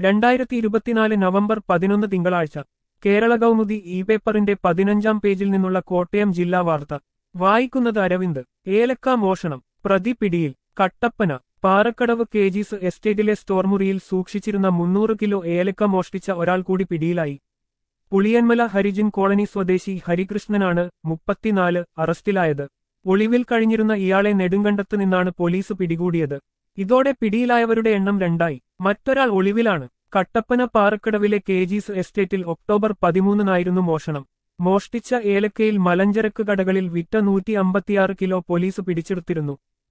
രണ്ടായിരത്തി ഇരുപത്തിനാല് നവംബർ പതിനൊന്ന് തിങ്കളാഴ്ച കേരള കൗമുദി ഇ പേപ്പറിന്റെ പതിനഞ്ചാം പേജിൽ നിന്നുള്ള കോട്ടയം ജില്ലാ വാർത്ത വായിക്കുന്നത് അരവിന്ദ് ഏലക്ക മോഷണം പ്രതി പിടിയിൽ കട്ടപ്പന പാറക്കടവ് കേജീസ് എസ്റ്റേറ്റിലെ സ്റ്റോർ മുറിയിൽ സൂക്ഷിച്ചിരുന്ന മുന്നൂറ് കിലോ ഏലക്ക മോഷ്ടിച്ച ഒരാൾ കൂടി പിടിയിലായി പുളിയന്മല ഹരിജിൻ കോളനി സ്വദേശി ഹരികൃഷ്ണനാണ് മുപ്പത്തിനാല് അറസ്റ്റിലായത് ഒളിവിൽ കഴിഞ്ഞിരുന്ന ഇയാളെ നെടുങ്കണ്ടത്ത് നിന്നാണ് പോലീസ് പിടികൂടിയത് ഇതോടെ പിടിയിലായവരുടെ എണ്ണം രണ്ടായി മറ്റൊരാൾ ഒളിവിലാണ് കട്ടപ്പന പാറക്കടവിലെ കേജീസ് എസ്റ്റേറ്റിൽ ഒക്ടോബർ പതിമൂന്നിനായിരുന്നു മോഷണം മോഷ്ടിച്ച ഏലക്കയിൽ മലഞ്ചരക്ക് കടകളിൽ വിറ്റ നൂറ്റി അമ്പത്തിയാറ് കിലോ പോലീസ് പിടിച്ചെടുത്തിരുന്നു